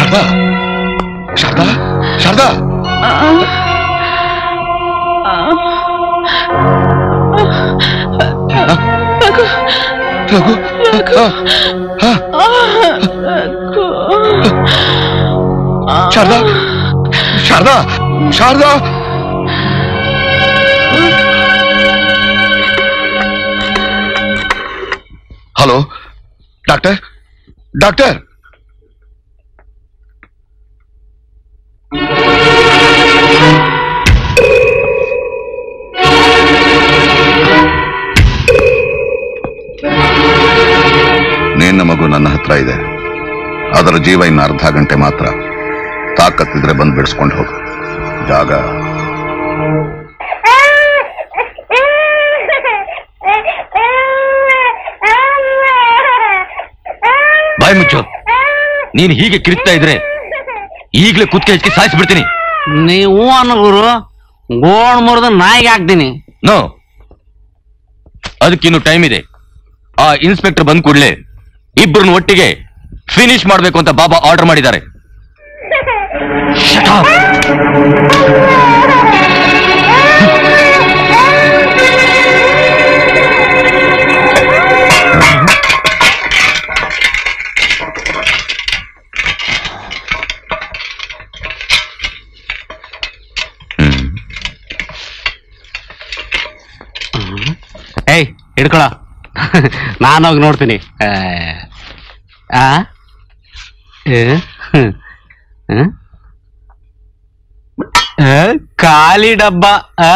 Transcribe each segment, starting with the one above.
ಶಾರದಾ ಶಾರದಾ ಶಾರದಾ ರಘು ಆ, ಆ. Sharada Sharada Sharada hello doctor doctor ನಿನ್ನ ಮಗು ನನ್ನ ಹತ್ರ ಇದೆ ಅದರ ಜೀವ ಇನ್ನು ಅರ್ಧ ಗಂಟೆ ಮಾತ್ರ ತಾಕತ್ತಿದ್ರೆ ಬಂದು ಬಿಡಿಸ್ಕೊಂಡು ಹೋಗು ಜಾಗ ಬಾಯ್ ಮುಚ್ಚು ನೀನ್ ಹೀಗೆ ಕಿರಿಸ್ತಾ ಇದ್ರೆ ಈಗಲೇ ಕುತ್ಕೆ ಹಚ್ಚಿ ಸಾಯಿಸ್ಬಿಡ್ತೀನಿ ನೀವು ಅನ್ನೋ ಗುರು ಗೋಣ್ ಮುರಿದ ನಾಯಿಗೆ ಹಾಕ್ತೀನಿ ನೋ ಅದಕ್ಕಿನ್ನು ಟೈಮ್ ಇದೆ ಆ ಇನ್ಸ್ಪೆಕ್ಟರ್ ಬಂದ್ ಕೂಡ್ಲೆ ಇಬ್ಬರನ್ನ ಒಟ್ಟಿಗೆ ಫಿನಿಶ್ ಮಾಡ್ಬೇಕು ಅಂತ ಬಾಬಾ ಆರ್ಡರ್ ಮಾಡಿದ್ದಾರೆ Shut up. ಏಯ್ ಹಿಡ್ಕೊಳ ನಾನು ಹೋಗಿ ನೋಡ್ತೀನಿ ಆ? ಆ? ಏ? ಹ್ಮ್. ಹ್ಮ್? ಆ? ಖಾಲಿ ಡಬ್ಬ ಆ?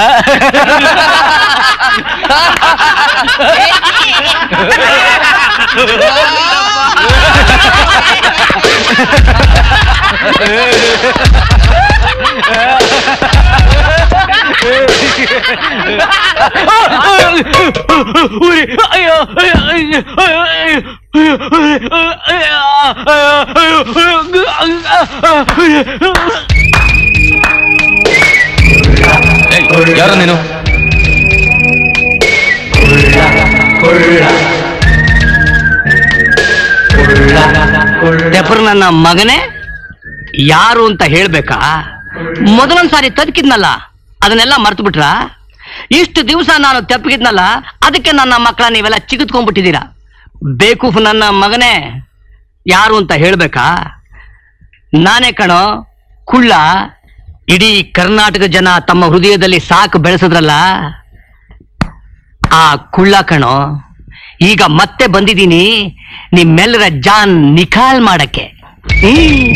ಉರಿ ಅಯ್ಯೋ ಅಯ್ಯೋ ಅಯ್ಯೋ ಏಯ್, ಯಾರು ನೀನು ದೆಪರ್ ನನ್ನ ಮಗನೇ ಯಾರು ಅಂತ ಹೇಳ್ಬೇಕಾ ಮೊದಲೊಂದ್ ಸಾರಿ ತದಕಿದ್ನಲ್ಲ ಅದನ್ನೆಲ್ಲ ಮರ್ತು ಬಿಟ್ರ ಇಷ್ಟು ದಿವಸ ನಾನು ತೆಪ್ಪಗಿದ್ನಲ್ಲ ಅದಕ್ಕೆ ನನ್ನ ಮಕ್ಕಳ ನೀವೆಲ್ಲ ಚಿಗಿತ್ಕೊಂಡ್ಬಿಟ್ಟಿದ್ದೀರಾ ಬೇಕೂಫ್ ನನ್ನ ಮಗನೇ ಯಾರು ಅಂತ ಹೇಳ್ಬೇಕಾ ನಾನೇ ಕಣೋ ಕುಳ್ಳ ಇಡೀ ಕರ್ನಾಟಕ ಜನ ತಮ್ಮ ಹೃದಯದಲ್ಲಿ ಸಾಕು ಬೆಳೆಸಿದ್ರಲ್ಲ ಆ ಕುಳ್ಳ ಕಣೋ ಈಗ ಮತ್ತೆ ಬಂದಿದ್ದೀನಿ ನಿಮ್ಮೆಲ್ಲರ ಜಾನ್ ನಿಖಾಲ್ ಮಾಡಕ್ಕೆ ಹ್ಮ್.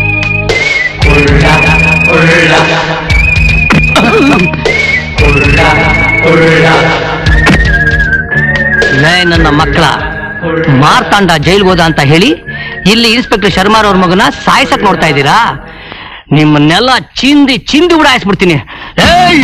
ಲೇ ನನ್ನ ಮಕ್ಕಳ ಮಾರ್ತಾಂಡ ಜೈಲ್ಗೆ ಹೋದ ಅಂತ ಹೇಳಿ ಇಲ್ಲಿ ಇನ್ಸ್ಪೆಕ್ಟರ್ ಶರ್ಮಾರ್ ಅವ್ರ ಮಗನ ಸಾಯ್ಸಕ್ ನೋಡ್ತಾ ಇದ್ದೀರಾ ನಿಮ್ಮನ್ನೆಲ್ಲ ಚಿಂದಿ ಚಿಂದಿ ಉಡಾಯಿಸ್ಬಿಡ್ತೀನಿ ಏಯ್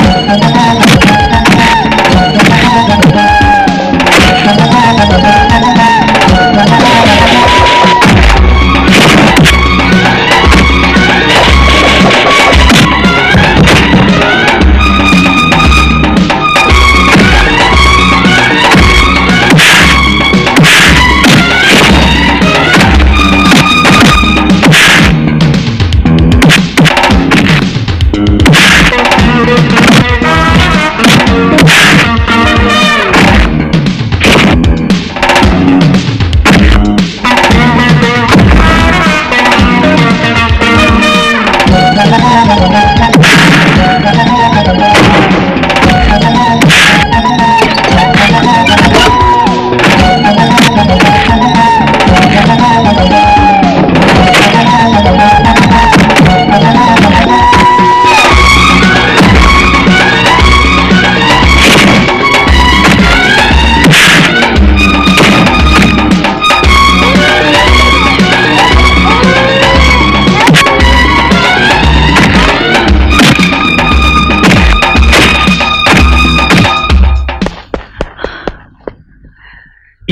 Thank you.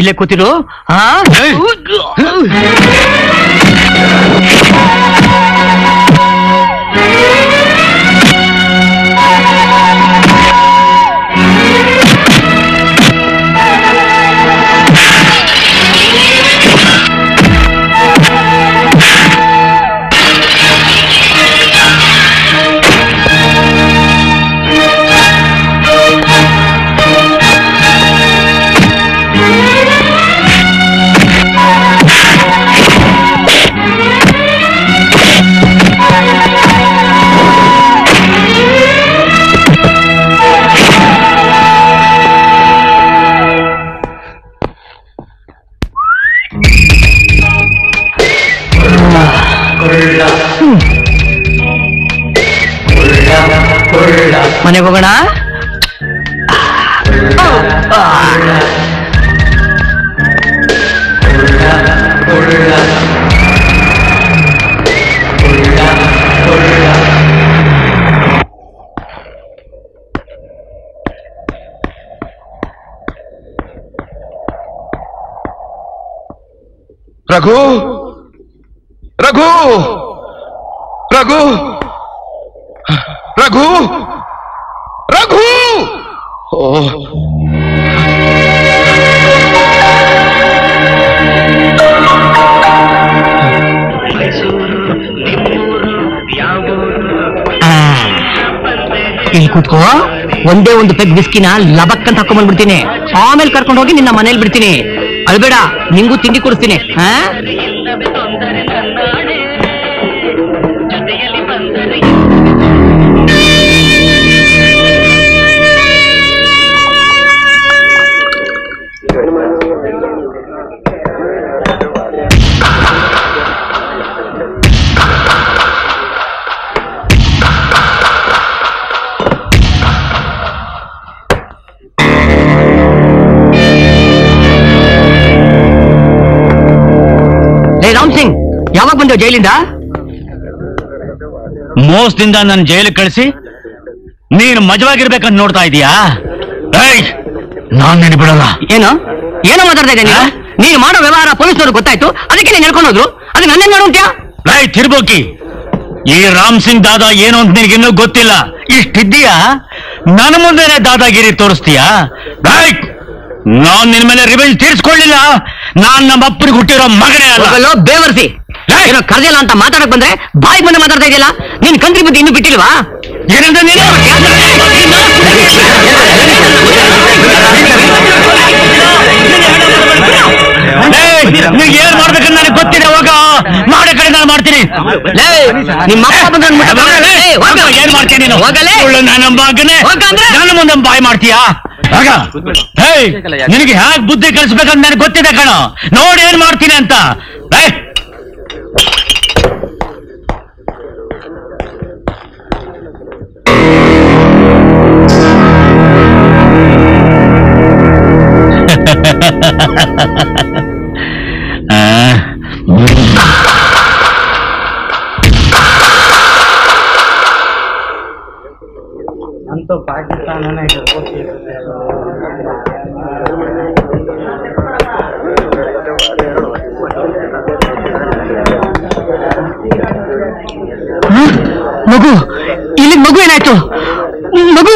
ಇಲ್ಲೇ ಕೂತಿರು ಹಾ ಮನೆಗೆ ಹೋಗೋಣ ರಘು ರಘು ರಘು ರಘು ರಘು ಓ ಇಲ್ಲಿ ಕೂತ್ಕೋ ಒಂದೇ ಒಂದು ಪೆಗ್ ಬಿಸ್ಕಿನ ಲಬಕ್ ಅಂತ ಹಾಕೊಂಡ್ ಬಂದ್ಬಿಡ್ತೀನಿ ಆಮೇಲೆ ಕರ್ಕೊಂಡು ಹೋಗಿ ನಿನ್ನ ಮನೇಲಿ ಬಿಡ್ತೀನಿ ಅಳ್ಬೇಡ ನಿಂಗೂ ತಿಂಡಿ ಕೊಡಿಸ್ತೀನಿ ಹಾ ಏ ರಾಮ್ ಸಿಂಗ್ ಯಾವಾಗ ಬಂದೇವ್ ಜೈಲಿಂದ ಮೋಸದಿಂದ ನನ್ನ ಜೈಲಿಗೆ ಕಳಿಸಿ ನೀನು ಮಜವಾಗಿರ್ಬೇಕಂತ ನೋಡ್ತಾ ಇದೀಯಾ ಏಯ್ ನಾನ್ ನಿನ್ ಬಿಡಲ್ಲ ಏನು ಏನೋ ಮಾತಾಡ್ತಾ ಇದ್ದೆ ನೀನು ನೀನು ಮಾಡೋ ವ್ಯವಹಾರ ಪೊಲೀಸ್ನವ್ರು ಗೊತ್ತಾಯ್ತು ಅದಕ್ಕೆ ನೀನು ಹೇಳ್ಕೊಂಡು ಹೋದ್ರು ಅದಕ್ಕೆ ನನ್ನೇನ್ ಮಾಡುವಂತ್ಯಾ ಲೈ ತಿರ್ಬೋಕಿ ಈ ರಾಮ್ ಸಿಂಗ್ ದಾದಾ ಏನು ಅಂತ ನಿನಗಿನ್ನೂ ಗೊತ್ತಿಲ್ಲ ಇಷ್ಟಿದ್ದೀಯಾ ನನ್ನ ಮುಂದೆನೆ ದಾದಾಗಿರಿ ತೋರಿಸ್ತೀಯಾ ರೈಟ್ ನಾನ್ ನಿನ್ ಮೇಲೆ ರಿವೆಂಜ್ ತೀರ್ಸ್ಕೊಳ್ಳಿಲ್ಲ ನಾನ್ ನಮ್ಮ ಅಪ್ಪನಿಗೆ ಹುಟ್ಟಿರೋ ಮಗನೇ ಅಲ್ಲ ಹೋಗಲ್ಲೋ ಬೇವರ್ಸಿ ಏನೋ ಕರ್ದಿಲ್ಲ ಅಂತ ಮಾತಾಡಕ್ ಬಂದ್ರೆ ಬಾಯಿ ಬಂದು ಮಾತಾಡ್ತಾ ಇದೆಯಲ್ಲ ನೀನ್ ಕಂತ್ರಿ ಬುದ್ಧಿ ಇನ್ನೂ ಬಿಟ್ಟಿಲ್ವಾ ಏನಂದ್ರೆ ನೀನು ಏಯ್, ನಿನ್ಗೆ ಏನ್ ಮಾಡ್ಬೇಕಂತ ನನಗೆ ಗೊತ್ತಿದೆ ಹೋಗ ಮಾಡೋ ಕಡೆ ನಾನು ಮಾಡ್ತೀನಿ ಲೇ, ನಿಮ್ಮ ಅಪ್ಪ ಬಂದ್ರೆ ನನ್ ಮುಟ್ಟ ಬರಲ್ಲ. ಏ, ಹೋಗು. ಏನ್ ಮಾಡ್ತೀನಿ ನೀನು ಹೋಗಲೇ. ಸುಳ್ಳು ನನ್ನ ಮಗನೇ ಹೋಗ ಅಂದ್ರೆ? ನನ್ನ ಮುಂದೆ ಬಾಯ್ ಮಾಡ್ತೀಯಾ ಆಗ ಹೇಯ್ ನಿನಗೆ ಹ್ಯಾಕ್ ಬುದ್ಧಿ ಕಲಿಸ್ಬೇಕಂತ ನನಗೆ ಗೊತ್ತಿದೆ ಕಣ ನೋಡಿ ಏನ್ ಮಾಡ್ತೀನಿ ಅಂತ ಏಯ್, ಮಗು ಇಲ್ಲಿ ಮಗು ಏನಾಯ್ತು ಮಗು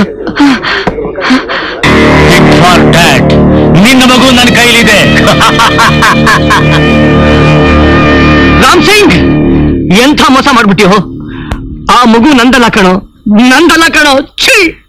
ಫಾರ್ ಡ್ಯಾಟ್ ನಿನ್ನ ಮಗು ನನ್ನ ಕೈಲಿದೆ ರಾಮ್ ಸಿಂಗ್ ಎಂಥ ಮೋಸ ಮಾಡ್ಬಿಟ್ಟಿಯೋ ಆ ಮಗು ನಂದಲ್ಲ ಕಣೋ ನಂದಲ್ಲ ಕಣೋ ಛೀ